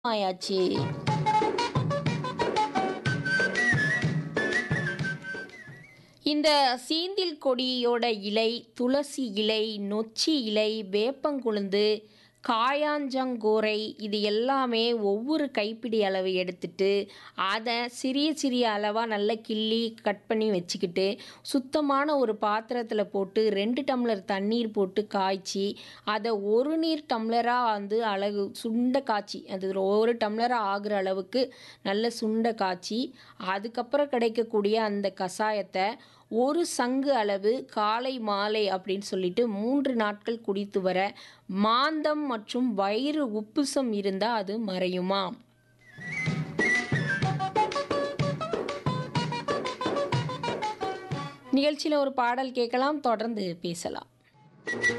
ஆயாச்சு இந்த சீந்தில் கொடியோட இலை துளசி இலை நொச்சி இலை வேப்பங்குழுந்து காயாஞ்சங்கோரை இது எல்லாமே ஒவ்வொரு கைப்பிடி அளவு எடுத்துட்டு அதை சிறிய சிறிய அளவாக நல்லா கிள்ளி கட் பண்ணி வச்சுக்கிட்டு சுத்தமான ஒரு பாத்திரத்தில் போட்டு ரெண்டு டம்ளர் தண்ணீர் போட்டு காய்ச்சி அதை ஒரு நீர் டம்ளராக வந்து அழகு சுண்ட காய்ச்சி அது ஒரு டம்ளராக ஆகுற அளவுக்கு நல்ல சுண்ட காய்ச்சி அதுக்கப்புறம் கிடைக்கக்கூடிய அந்த கஷாயத்தை ஒரு சங்கு அளவு காலை மாலை அப்படின்னு சொல்லிட்டு மூன்று நாட்கள் குடித்து வர மாந்தம் மற்றும் வயிறு உப்புசம் இருந்தால் அது மறையுமாம் நிகழ்ச்சியில் ஒரு பாடல் கேட்கலாம் தொடர்ந்து பேசலாம்